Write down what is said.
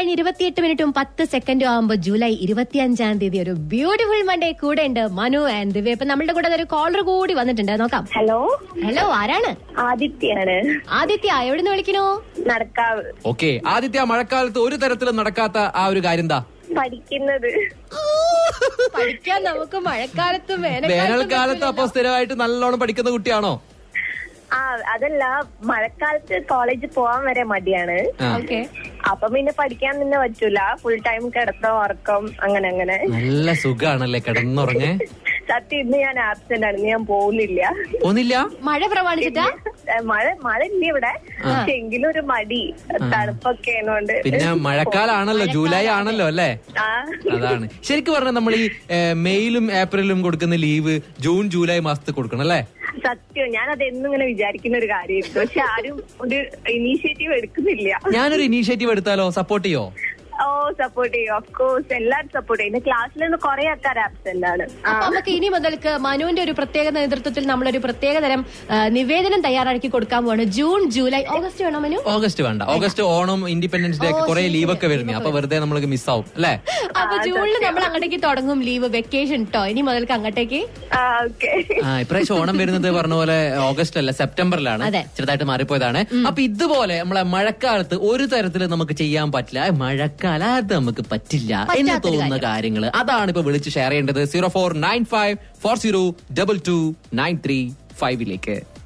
കഴിഞ്ഞ് ഇരുപത്തിയെട്ട് മിനിറ്റും പത്ത് സെക്കൻഡും ആകുമ്പോൾ ജൂലൈ ഇരുപത്തിയഞ്ചാം തീയതി ഒരു ബ്യൂട്ടിഫുൾ മൺഡേ കൂടെ ഉണ്ട് മനു ആൻഡ് ദിവ്യ അപ്പൊ നമ്മളുടെ കൂടെ ഒരു കോളർ കൂടി വന്നിട്ടുണ്ട് നോക്കാം ഹലോ ഹലോ ആരാണ് ആദിത്യാണ് ആദിത്യ എവിടുന്ന് വിളിക്കണോ നടക്കാവ് ഓക്കെ ആദിത്യ മഴക്കാലത്ത് ഒരു തരത്തിലും നടക്കാത്ത ആ ഒരു കാര്യം എന്താ പഠിക്കുന്നത് പഠിക്കാൻ നമുക്ക് മഴക്കാലത്ത് വേനൽക്കാലത്ത് അപ്പൊ സ്ഥിരമായിട്ട് നല്ലോണം പഠിക്കുന്ന കുട്ടിയാണോ ആ അതല്ല മഴക്കാലത്ത് കോളേജിൽ പോവാൻ വരെ മടിയാണ് ആ. ഓക്കെ അപ്പൊ പിന്നെ പഠിക്കാൻ തന്നെ പറ്റൂല ഫുൾ ടൈം കിടത്തം ഉറക്കം അങ്ങനെ അങ്ങനെ നല്ല സുഖാണല്ലേ കിടന്നുറങ്ങേ സത്യം ഇന്ന് ഞാൻ ആബ്സെന്റ് ആണ് ഇന്ന് ഞാൻ പോകുന്നില്ല പോന്നില്ല മഴ പ്രമാണിച്ചിട്ടാ ഏ, മഴ മഴ ഇല്ല ഇവിടെ പക്ഷെ എങ്കിലും ഒരു മടി തണുപ്പൊക്കെ ആയതുകൊണ്ട് പിന്നെ മഴക്കാലാണല്ലോ ജൂലൈ ആണല്ലോ അല്ലേ ആ അതാണ് ശരിക്കും പറഞ്ഞാൽ നമ്മൾ ഈ ഏ, മെയിലും ഏപ്രിലും കൊടുക്കുന്ന ലീവ് ജൂൺ ജൂലൈ മാസത്തിൽ കൊടുക്കണം അല്ലേ സത്യം ഞാൻ അത് എന്നും ഇങ്ങനെ വിചാരിക്കുന്ന ഒരു കാര്യമായിരുന്നു പക്ഷെ ആരും ഒരു ഇനീഷ്യേറ്റീവ് എടുക്കുന്നില്ല ഞാനൊരു ഇനീഷ്യേറ്റീവ് എടുത്താലോ സപ്പോർട്ട് ചെയ്യോ ഓ സപ്പോർട്ട് ചെയ്യും ഓഫ് കോഴ്സ് എല്ലാരും സപ്പോർട്ട് ചെയ്യും ക്ലാസ്സിൽ നിന്ന് കുറെ ആൾക്കാർ ആബ്സെന്റ് ആണ് ആ. അപ്പൊ നമുക്ക് ഇനി മുതൽക്ക് മനുവിന്റെ ഒരു പ്രത്യേക നേതൃത്വത്തിൽ നമ്മളൊരു പ്രത്യേക തരം ആ, നിവേദനം തയ്യാറാക്കി കൊടുക്കാൻ പോവാണ് ജൂൺ ജൂലൈ ഓഗസ്റ്റ് വേണോ മനു ഓഗസ്റ്റ് വേണ്ട ഓഗസ്റ്റ് ഓണം ഇൻഡിപെൻഡൻസ് ഡേ ഒക്കെ കുറെ ലീവ് ഒക്കെ വരുന്നേ അപ്പൊ വെറുതെ നമ്മൾക്ക് മിസ്സാവും അല്ലേ അപ്പൊ ജൂണിൽ നമ്മൾ അങ്ങോട്ടേക്ക് തുടങ്ങും ലീവ് വെക്കേഷൻ ട്ടോ ഇനി മുതൽക്ക് അങ്ങോട്ടേക്ക് ആ ഓക്കെ ആ ഇപ്രാവശ്യം ഓണം വരുന്നത് പറഞ്ഞ പോലെ ഓഗസ്റ്റ് അല്ല സെപ്റ്റംബറിലാണ് അതെ. ചെറുതായിട്ട് മാറിപ്പോയതാണ് അപ്പൊ ഇതുപോലെ നമ്മളെ മഴക്കാലത്ത് ഒരു തരത്തിൽ നമുക്ക് ചെയ്യാൻ പറ്റില്ല ആ, മഴക്കാലം അത് നമുക്ക് പറ്റില്ല എന്ന് പറ്റാത്തൊരു തോന്നുന്ന കാര്യങ്ങൾ അതാണ് ഇപ്പൊ വിളിച്ച് ഷെയർ ചെയ്യേണ്ടത് zero four nine five four zero double two nine three ഫൈവിലേക്ക്